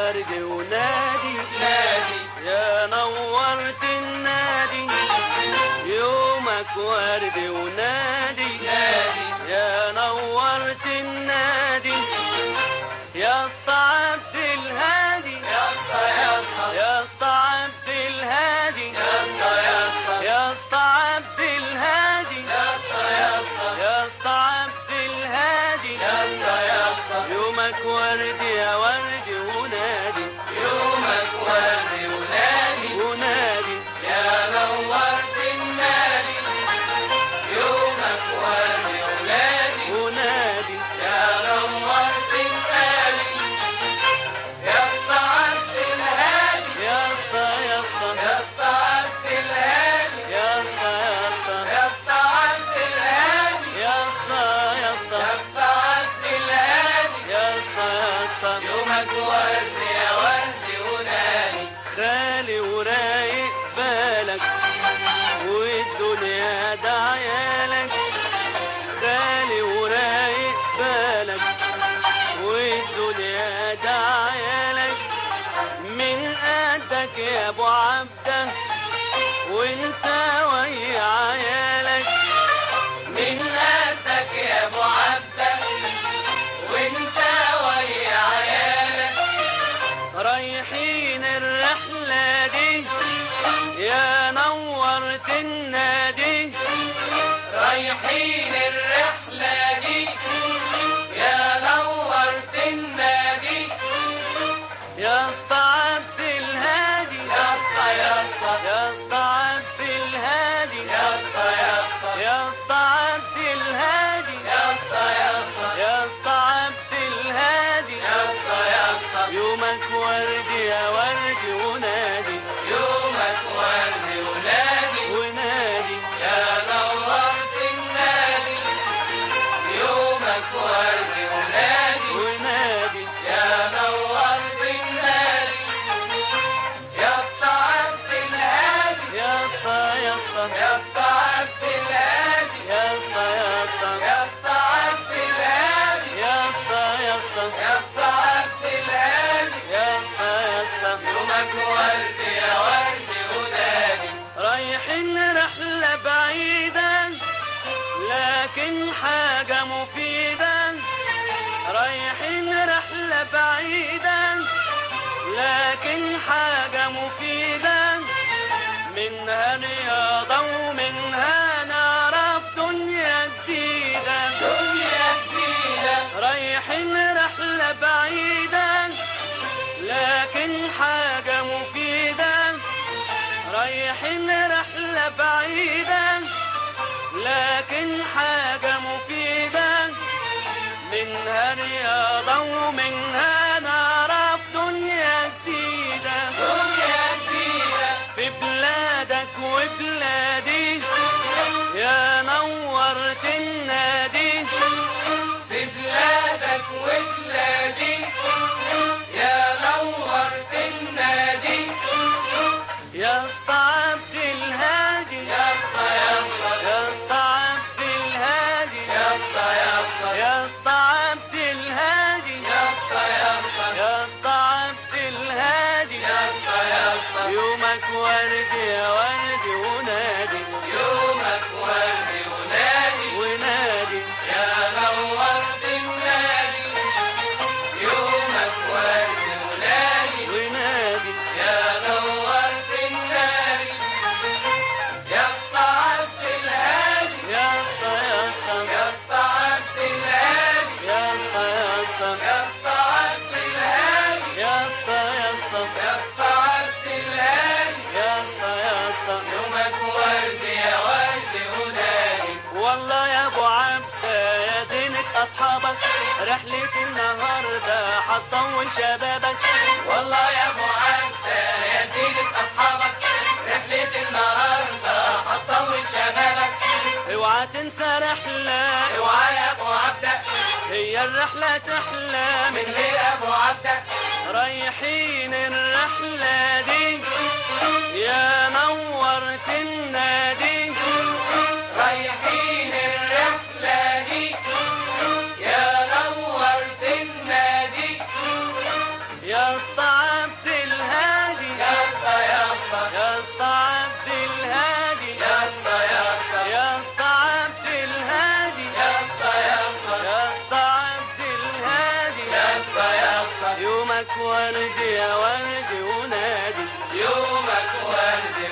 ورد ونادي نادي يا نورت النادي يومك ورد ونادي نادي يا نورت النادي يا اسطى عبد الهادي يا اسطى يا اسطى يا اسطى عبد الهادي يا اسطى يا اسطى يا اسطى عبد الهادي يا اسطى يا اسطى يا اسطى عبد الهادي يا اسطى يا اسطى يومك ورد يا ورد ونادي يومك ورد ونادي ونادي يا نورت النادي يومك ورد ونادي ونادي يا نورت النادي يا اسطى عبد الهادي يا اسطى يا اسطى يا اسطى عبد الهادي يا اسطى يا اسطى يا اسطى عبد الهادي يا اسطى يا اسطى يا اسطى عبد الهادي يا اسطى يا اسطى يومك ورد يا ورد ونادي خالي ورايق بالك والدنيا ده عيالك خالي ورايق بالك والدنيا ده عيالك من قدك يا ابو عبده وانت ويا عيالك من قدك يا ابو عبده وانت ويا عيالك رايحين الرحلة دي يا نورت النادي رايحين الرحلة دي يا نورت النادي يا اسطى عبد الهادي يا اسطى يا اسطى يا اسطى عبد الهادي يا اسطى يا اسطى يا اسطى عبد الهادي يا اسطى يا اسطى يا اسطى عبد الهادي يا اسطى يا اسطى يومك ورد يا ورد ونادي يومك ورد ونادي ونادي يا نورت النادي يومك ورد ونادي ونادي يا نورت النادي يا اسطى عبد الهادي يا اسطى يا اسطى يا اسطى عبد الهادي يا اسطى يا اسطى يا اسطى عبد الهادي يا اسطى يا اسطى يا اسطى عبد الهادي يا اسطى يا اسطى يومك ورد يا ورد ونادي رايحين رحلة بعيدة لكن حاجة مفيدة رايحين رحلة بعيدة لكن حاجة مفيدة منها رياضة ومنها نعرف دنيا جديدة دنيا جديدة رايحين رحلة بعيدة لكن حاجة مفيدة رايحين رحلة بعيدة لكن حاجة مفيدة منها رياضة ومنها نعرف دنيا جديدة دنيا جديدة في بلادك وبلادي يا نورت النادي في بلادك وبلادي يا نورت النادي يا اسطى عبد الهادي يا اسطى يا اسطى يا اسطى عبد الهادي يا اسطى يا اسطى يا اسطى عبد الهادي يا اسطى يا اسطى يا اسطى عبد الهادي يا اسطى يا اسطى يومك ورد يا ورد ونادي يومك ورد ونادي ونادي يا نورت النادي يومك ورد ونادي ونادي يا نورت النادي يا اسطى عبد الهادي يا اسطى يا اسطى يا اسطى عبد الهادي يا اسطى يا اسطى يا اسطى عبد الهادي يا اسطى يا اسطى يا اسطى عبد الهادي يا اسطى يا اسطى يومك ورد يا ورد ونادي والله يا ابو عبده يا زينة اصحابك رحلة النهاردة هتطول شبابك والله يا ابو عبده يا زينة اصحابك رحلة النهارده هتطول شبابك اوعى تنسى رحلة اوعى يا ابو عبده هي الرحلة تحلى من من غير ابو عبده رايحين الرحلة دي يا نورت النادي رايحين الرحلة دي يا نورت النادي يا اسطى يومك ورد يا ورد ونادي يومك ورد